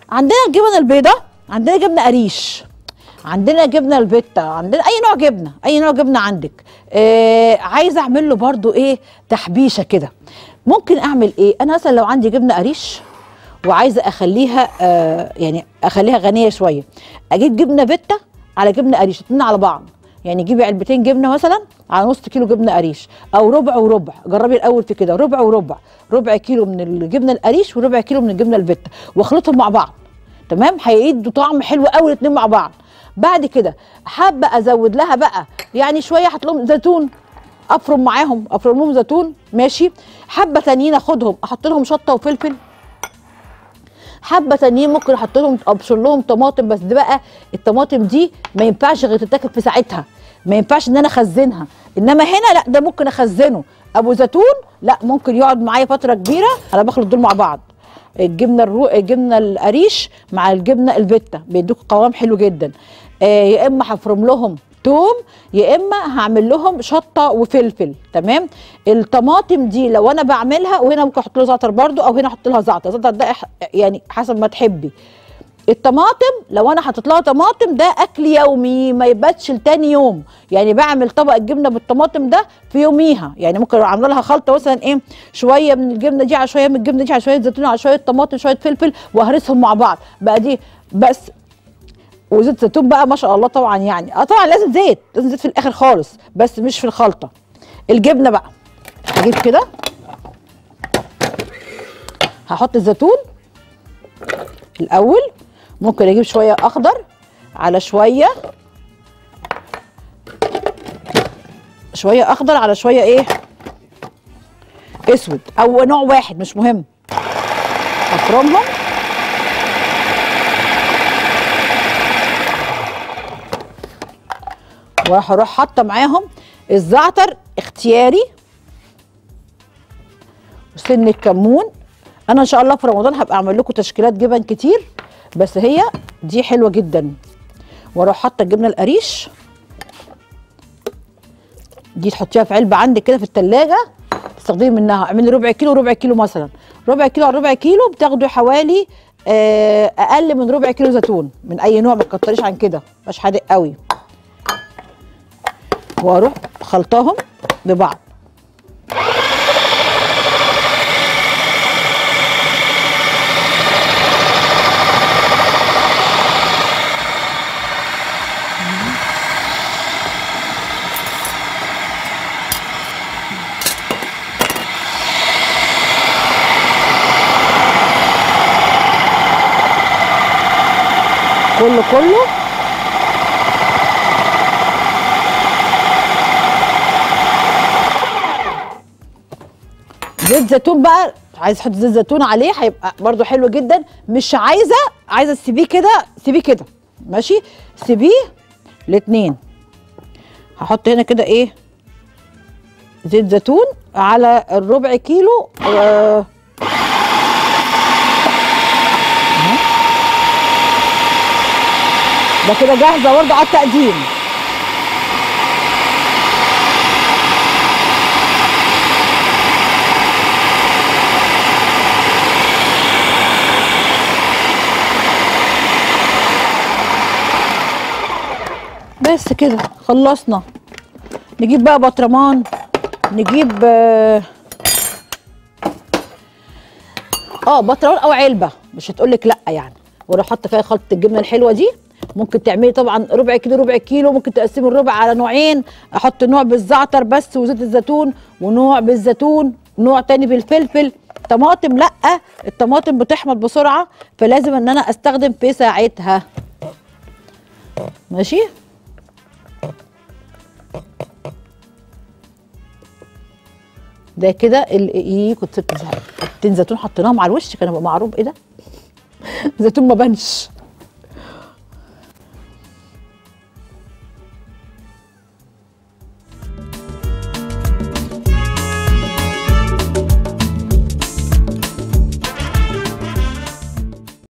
عندنا الجبن البيضة عندنا جبنه قريش عندنا جبنه الفيتا عندنا اي نوع جبنه اي نوع جبنه عندك آه عايزه اعمل له برضو ايه تحبيشه كده ممكن اعمل ايه انا مثلا لو عندي جبنه قريش وعايزه اخليها آه يعني اخليها غنيه شويه اجيب جبنه فيتا على جبنه قريش اتنين على بعض يعني جيبي علبتين جبنه مثلا على نص كيلو جبنه قريش او ربع وربع جربي الاول في كده ربع وربع ربع كيلو من الجبنه القريش وربع كيلو من الجبنه الفيتا واخلطهم مع بعض تمام هيدوا طعم حلو قوي الاثنين مع بعض بعد كده حابه ازود لها بقى يعني شويه احط لهم زيتون افرم معاهم افرم لهم زيتون ماشي حبه تانيين اخدهم احط لهم شطه وفلفل حبه تانيين ممكن احط لهم ابشر لهم طماطم بس دي بقى الطماطم دي ما ينفعش غير تتاكل في ساعتها ما ينفعش ان انا اخزنها انما هنا لا ده ممكن اخزنه ابو زيتون لا ممكن يقعد معايا فتره كبيره انا بخلط دول مع بعض الجبنه الرو... الجبنه القريش مع الجبنه الفيتا بيدوك قوام حلو جدا آه يا اما هفرم لهم توم يا اما هعمل لهم شطه وفلفل تمام الطماطم دي لو انا بعملها وهنا ممكن احط له زعتر برده او هنا احط لها زعتر زعتر ده إح- يعني حسب ما تحبي الطماطم لو انا حطيت لها طماطم ده اكل يومي ما يباتش لتاني يوم يعني بعمل طبق الجبنه بالطماطم ده في يوميها يعني ممكن اعمل لها خلطه مثلا ايه شويه من الجبنه دي على شويه من الجبنه دي على شويه زيتون على شويه طماطم شويه فلفل وهرسهم مع بعض بقى دي بس وزيت زيتون بقى ما شاء الله طبعا يعني اه طبعا لازم زيت لازم زيت في الاخر خالص بس مش في الخلطه الجبنه بقى هجيب كده هحط الزيتون الاول ممكن اجيب شويه اخضر على شويه شويه اخضر على شويه ايه اسود او نوع واحد مش مهم افرمهم وهروح حاطه معاهم الزعتر اختياري وسن الكمون انا ان شاء الله في رمضان هبقى اعمل لكم تشكيلات جبن كتير بس هي دي حلوه جدا واروح حاطه الجبنه القريش دي تحطيها في علبه عندك كده في التلاجة تستخدمي منها اعملي ربع كيلو ربع كيلو مثلا ربع كيلو على ربع كيلو بتاخدوا حوالي آه، اقل من ربع كيلو زيتون من اي نوع ما تكتريش عن كده مش حادق قوي واروح خلطاهم ببعض كله كله زيت زيتون بقى عايز احط زيت زيتون عليه هيبقى برده حلو جدا مش عايزه عايزه تسيبيه كده سيبيه كده ماشي سيبيه الاتنين هحط هنا كده ايه زيت زيتون على الربع كيلو آه ده كده جاهزه برضه على التقديم بس كده خلصنا نجيب بقى بطرمان نجيب اه آه، بطرمان او علبه مش هتقولك لا يعني واروح حاطه فيها خلطه الجبنه الحلوه دي ممكن تعملي طبعا ربع كيلو ربع كيلو ممكن تقسمي الربع على نوعين احط نوع بالزعتر بس وزيت الزيتون ونوع بالزيتون نوع تاني بالفلفل طماطم لا الطماطم بتحمض بسرعه فلازم ان انا استخدم في ساعتها ماشي ده كده ال- ايه كنت سبت زيتون زيتون حطيناهم على الوش كان هيبقى معروف ايه ده زيتون ما بانش